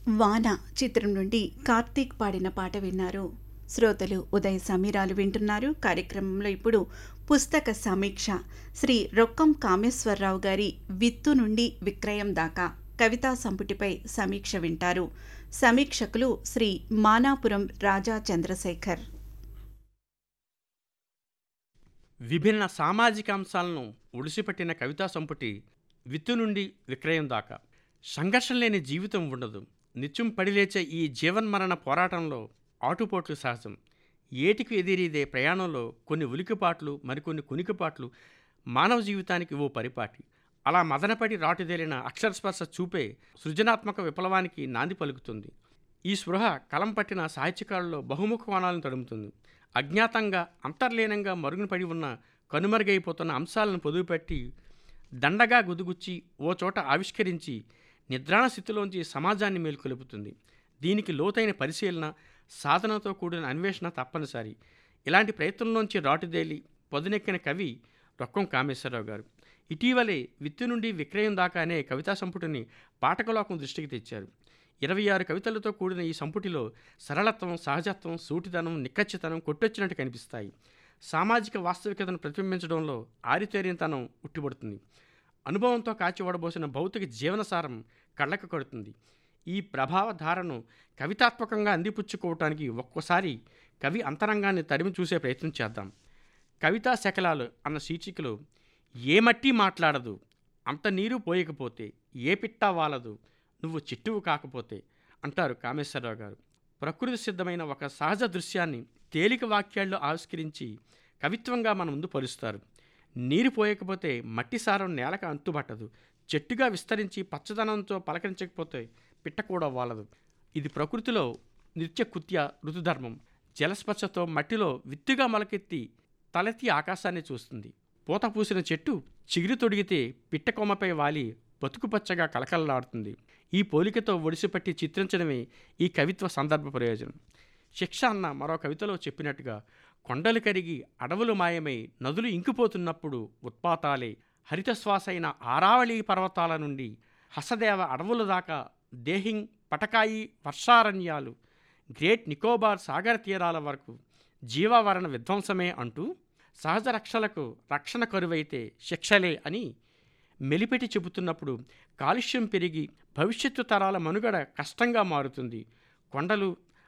వాన చిత్రం నుండి కార్తీక్ పాడిన పాట విన్నారు శ్రోతలు ఉదయ సమీరాలు వింటున్నారు కార్యక్రమంలో ఇప్పుడు పుస్తక సమీక్ష శ్రీ రొక్కం కామేశ్వరరావు గారి విత్తు నుండి విక్రయం దాకా కవితా సంపుటిపై సమీక్ష వింటారు సమీక్షకులు శ్రీ మానాపురం రాజా చంద్రశేఖర్ విభిన్న సామాజిక అంశాలను ఒడిసిపట్టిన కవితా సంపుటి విత్తు నుండి విక్రయం దాకా సంఘర్షణ లేని జీవితం ఉండదు నిత్యం పడిలేచే ఈ జీవన్మరణ పోరాటంలో ఆటుపోట్లు సహజం ఏటికి ఎదిరిదే ప్రయాణంలో కొన్ని ఉలికిపాట్లు మరికొన్ని కునికిపాట్లు మానవ జీవితానికి ఓ పరిపాటి అలా మదనపడి రాటుదేలిన అక్షరస్పర్శ చూపే సృజనాత్మక విప్లవానికి నాంది పలుకుతుంది ఈ స్పృహ కలం పట్టిన సాహిత్యకారుల్లో బహుముఖ కోణాలను తడుముతుంది అజ్ఞాతంగా అంతర్లీనంగా మరుగున పడి ఉన్న కనుమరుగైపోతున్న అంశాలను పొదుపుపెట్టి దండగా గుదుగుచ్చి ఓ చోట ఆవిష్కరించి నిద్రాణ స్థితిలోంచి సమాజాన్ని మేల్కొలుపుతుంది దీనికి లోతైన పరిశీలన సాధనతో కూడిన అన్వేషణ తప్పనిసరి ఇలాంటి ప్రయత్నంలోంచి రాటుదేలి పొదునెక్కిన కవి రొక్కం కామేశ్వరరావు గారు ఇటీవలే విత్తు నుండి విక్రయం దాకా అనే కవితా సంపుటిని పాఠకలోకం దృష్టికి తెచ్చారు ఇరవై ఆరు కవితలతో కూడిన ఈ సంపుటిలో సరళత్వం సహజత్వం సూటిదనం నిక్కచ్చితనం కొట్టొచ్చినట్టు కనిపిస్తాయి సామాజిక వాస్తవికతను ప్రతిబింబించడంలో ఆరితేరినతనం ఉట్టిపడుతుంది అనుభవంతో కాచివడబోసిన భౌతిక జీవనసారం కళ్ళకు కడుతుంది ఈ ప్రభావ ధారను కవితాత్మకంగా అందిపుచ్చుకోవటానికి ఒక్కోసారి కవి అంతరంగాన్ని తడిమి చూసే ప్రయత్నం చేద్దాం కవితా శకలాలు అన్న శీర్షికలో ఏ మట్టి మాట్లాడదు అంత నీరు పోయకపోతే ఏ పిట్టా వాలదు నువ్వు చిట్టువు కాకపోతే అంటారు కామేశ్వరరావు గారు ప్రకృతి సిద్ధమైన ఒక సహజ దృశ్యాన్ని తేలిక వాక్యాల్లో ఆవిష్కరించి కవిత్వంగా మన ముందు పరుస్తారు నీరు పోయకపోతే మట్టి సారం నేలకు అంతుబట్టదు చెట్టుగా విస్తరించి పచ్చదనంతో పలకరించకపోతే పిట్ట కూడా వాలదు ఇది ప్రకృతిలో నిత్య కృత్య ఋతుధర్మం జలస్పర్శతో మట్టిలో విత్తుగా మొలకెత్తి తలెత్తి ఆకాశాన్ని చూస్తుంది పూత పూసిన చెట్టు చిగురు తొడిగితే పిట్ట కొమ్మపై వాలి బతుకుపచ్చగా కలకలలాడుతుంది ఈ పోలికతో ఒడిసిపట్టి చిత్రించడమే ఈ కవిత్వ సందర్భ ప్రయోజనం శిక్ష అన్న మరో కవితలో చెప్పినట్టుగా కొండలు కరిగి అడవులు మాయమై నదులు ఇంకిపోతున్నప్పుడు ఉత్పాతాలే హరితశ్వాసైన ఆరావళి పర్వతాల నుండి హసదేవ అడవుల దాకా దేహింగ్ పటకాయి వర్షారణ్యాలు గ్రేట్ నికోబార్ సాగర తీరాల వరకు జీవావరణ విధ్వంసమే అంటూ సహజ రక్షలకు రక్షణ కరువైతే శిక్షలే అని మెలిపెట్టి చెబుతున్నప్పుడు కాలుష్యం పెరిగి భవిష్యత్తు తరాల మనుగడ కష్టంగా మారుతుంది కొండలు